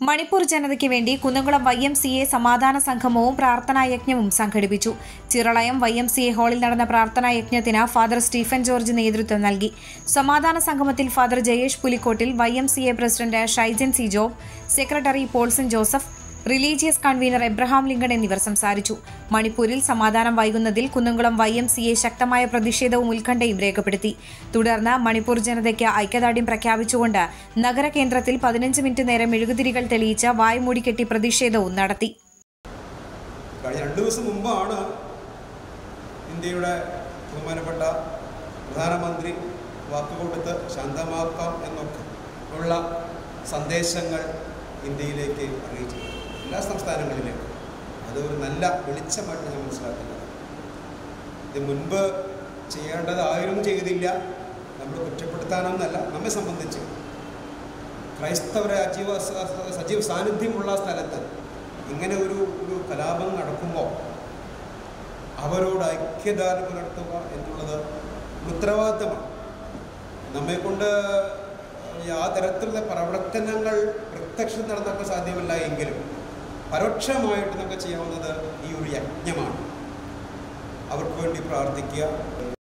മണിപ്പൂർ ജനതയ്ക്ക് വേണ്ടി Kunnamkulam Y M C A സമാധാന സംഗമവും പ്രാർത്ഥനാ യജ്ഞവും സംഘടിപ്പിച്ചു Chiralayam Y M C A ഹാളിൽ നടന്ന പ്രാർത്ഥനാ യജ്ഞത്തിന് ഫാദർ സ്റ്റീഫൻ ജോർജ് നേതൃത്വം നൽകി സമാധാന സംഗമത്തിൽ father Jayesh Pulikottil Y M C A president Shaijan C Job secretary Paulson Joseph religious convener Abraham Lincoln എന്നിവർ സംസാരിച്ചു മണിപ്പൂരിൽ സമാധാനം വൈകുന്നതിൽ Kunnamkulam Y M C A ശക്തമായ പ്രതിഷേധവും ഉത്കണ്ഠയും രേഖപ്പെടുത്തി തുടർന്ന് മണിപ്പൂർ ജനതയ്ക്ക് ഐക്യദാർഢ്യം പ്രഖ്യാപിച്ചുകൊണ്ട് നഗരകേന്ദ്രത്തിൽ പതിനഞ്ച് മിനിറ്റ് നേരം മെഴുകുതിരികൾ തെളിയിച്ച് വായ്മൂടിക്കെട്ടി പ്രതിഷേധവും നടത്തി കഴിഞ്ഞ രണ്ട് ദിവസം മുമ്പാണ് ഇന്ത്യയുടെ ബഹുമാനപ്പെട്ട പ്രധാനമന്ത്രി വാക്കുകൊടുത്ത് ശാന്തമാക്കാം എന്നൊക്കെ ഉള്ള സന്ദേശങ്ങൾ ഇന്ത്യയിലേക്ക് അറിയിച്ചത് എല്ലാ സംസ്ഥാനങ്ങളിലേക്കും അത് ഒരു നല്ല വെളിച്ചമായിട്ട് ഞാൻ മനസ്സിലാക്കുന്നത് ഇത് മുൻപ് ചെയ്യേണ്ടതാരും ചെയ്തില്ല നമ്മൾ കുറ്റപ്പെടുത്താനൊന്നല്ല നമ്മെ സംബന്ധിച്ച് ക്രൈസ്തവരെ അജീവ സ- സ- സജീവ സാന്നിധ്യമുള്ള സ്ഥലത്ത് ഇങ്ങനെ ഒരു ഒരു കലാപം നടക്കുമ്പോൾ അവരോട് ഐക്യദാനം പുലർത്തുക എന്നുള്ളത് ഒരു ഉത്തരവാദിത്തമാണ് നമ്മെക്കൊണ്ട് യാതരത്തിലുള്ള പ്രവർത്തനങ്ങൾ പ്രത്യക്ഷം നടന്നൊക്കെ സാധ്യമല്ല എങ്കിലും പരോക്ഷമായിട്ട് നമുക്ക് ചെയ്യാവുന്നത് ഈ ഒരു യജ്ഞമാണ് അവർക്ക് വേണ്ടി പ്രാർത്ഥിക്കുക